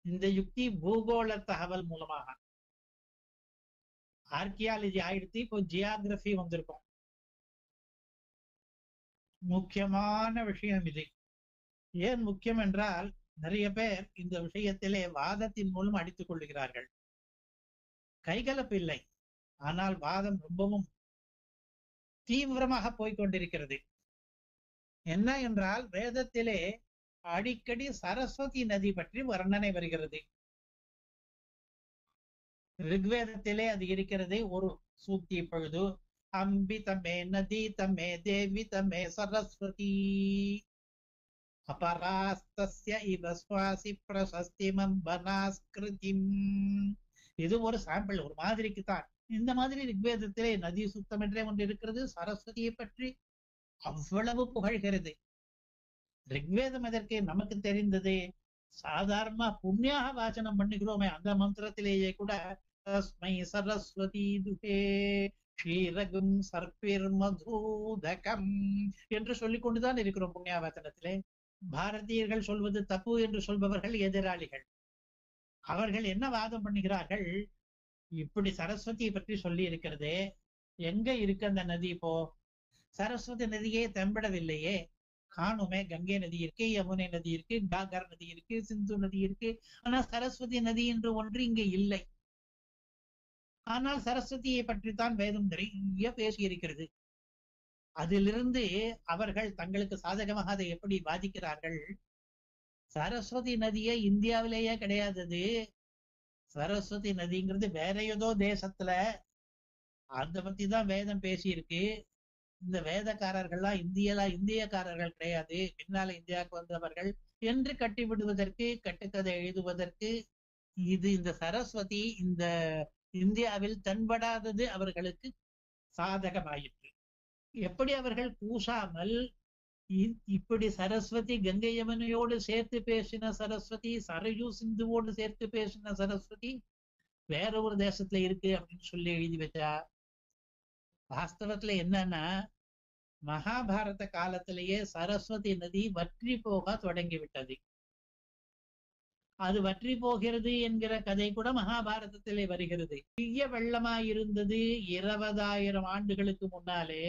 இந்த யுக்தி பூகோள தகவல் மூலமாக ஆர்கியாலஜி ஆயிடுத்து இப்போ ஜியாகிரபி வந்திருக்கும் முக்கியமான விஷயம் இது ஏன் முக்கியம் என்றால் நிறைய பேர் இந்த விஷயத்திலே வாதத்தின் மூலம் அடித்துக் கொள்ளுகிறார்கள் கைகலப்பு இல்லை ஆனால் வாதம் ரொம்பவும் தீவிரமாக போய்கொண்டிருக்கிறது என்ன என்றால் வேதத்திலே அடிக்கடி சரஸ்வதி நதி பற்றி வர்ணனை வருகிறது ரிக்வேதத்திலே அது இருக்கிறது ஒரு சூக்தி பொழுது அம்பி தமே நதி தமே தேவி தமே சரஸ்வதி அபராஸ்தஸ்ய இவ சுவாசி பிரசஸ்திமம் வனாஸ்கிருதிம் இது ஒரு சாம்பிள் ஒரு மாதிரிக்கு தான் இந்த மாதிரி ரிக்வேதத்திலே நதி சுத்தம் என்றே ஒன்று இருக்கிறது சரஸ்வதியை பற்றி அவ்வளவு புகழ்கிறது ரிக்வேதம் எதற்கு நமக்கு தெரிந்தது சாதாரணமா புண்ணியாக வாசனம் பண்ணுகிறோமே அந்த மந்திரத்திலேயே கூட தஸ்மை சரஸ்வதி துகே ஸ்ரீரகும் சர்பிர் மதூதகம் என்று சொல்லிக் கொண்டுதான் இருக்கிறோம் புண்ணியாவாசனத்திலே பாரதியர்கள் சொல்வது தப்பு என்று சொல்பவர்கள் எதிராளிகள் அவர்கள் என்ன வாதம் பண்ணுகிறார்கள் இப்படி சரஸ்வதியை பற்றி சொல்லி இருக்கிறதே எங்க இருக்கு அந்த நதி இப்போ சரஸ்வதி நதியே தெம்படவில்லையே காணுமே கங்கை நதி இருக்கு யமுனை நதி இருக்கு காகர் நதி இருக்கு சிந்து நதி இருக்கு ஆனா சரஸ்வதி நதி என்று ஒன்று இங்க இல்லை ஆனால் சரஸ்வதியை பற்றித்தான் வேதம் நிறைய பேசி இருக்கிறது அதிலிருந்து அவர்கள் தங்களுக்கு சாதகமாக அதை எப்படி பாதிக்கிறார்கள் சரஸ்வதி நதியே இந்தியாவிலேயே கிடையாதது சரஸ்வதி நதிங்கிறது வேற ஏதோ தேசத்துல அந்த பத்தி தான் வேதம் பேசியிருக்கு இந்த வேதக்காரர்கள்லாம் இந்தியலா இந்தியக்காரர்கள் கிடையாது பின்னால இந்தியாவுக்கு வந்தவர்கள் என்று கட்டி விடுவதற்கு கட்டுக்கதை எழுதுவதற்கு இது இந்த சரஸ்வதி இந்த இந்தியாவில் தென்படாதது அவர்களுக்கு சாதகமாயிற்று எப்படி அவர்கள் கூசாமல் இப்படி சரஸ்வதி கங்கை யமுனையோடு சேர்த்து பேசின சரஸ்வதி சரயு சிந்துவோடு சேர்த்து பேசின சரஸ்வதி வேற ஒரு தேசத்துல இருக்கு அப்படின்னு சொல்லி எழுதி வச்சா வாஸ்தவத்துல என்னன்னா மகாபாரத காலத்திலேயே சரஸ்வதி நதி வற்றி போக தொடங்கி விட்டது அது வற்றி போகிறது என்கிற கதை கூட மகாபாரதத்திலே வருகிறது பெரிய வெள்ளமாயிருந்தது இருபதாயிரம் ஆண்டுகளுக்கு முன்னாலே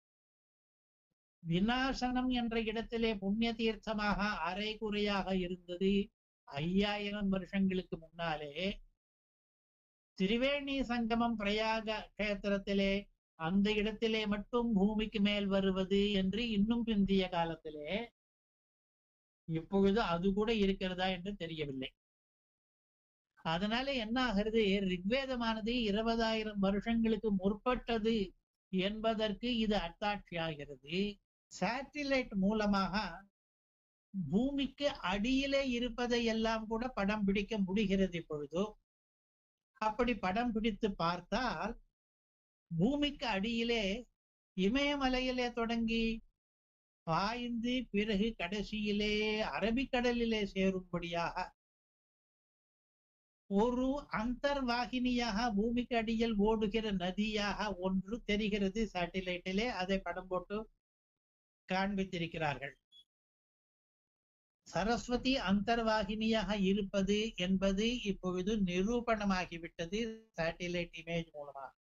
விநாசனம் என்ற இடத்திலே புண்ணிய தீர்த்தமாக அரை குறையாக இருந்தது ஐயாயிரம் வருஷங்களுக்கு முன்னாலே திரிவேணி சங்கமம் பிரயாக கஷேத்திரத்திலே அந்த இடத்திலே மட்டும் பூமிக்கு மேல் வருவது என்று இன்னும் பிந்திய காலத்திலே இப்பொழுது அது கூட இருக்கிறதா என்று தெரியவில்லை அதனால என்ன ஆகிறது ரிக்வேதமானது இருபதாயிரம் வருஷங்களுக்கு முற்பட்டது என்பதற்கு இது அத்தாட்சியாகிறது சேட்டிலைட் மூலமாக பூமிக்கு அடியிலே இருப்பதை எல்லாம் கூட படம் பிடிக்க முடிகிறது இப்பொழுது அப்படி படம் பிடித்து பார்த்தால் பூமிக்கு அடியிலே இமயமலையிலே தொடங்கி பாய்ந்து பிறகு கடைசியிலே அரபிக்கடலிலே சேரும்படியாக ஒரு அந்தர்வாகினியாக பூமிக்கு அடியில் ஓடுகிற நதியாக ஒன்று தெரிகிறது சேட்டிலைட்டிலே அதை படம் போட்டு காண்பித்திருக்கிறார்கள் சரஸ்வதி அந்தர்வாகினியாக இருப்பது என்பது இப்பொழுது நிரூபணமாகிவிட்டது சேட்டிலைட் இமேஜ் மூலமாக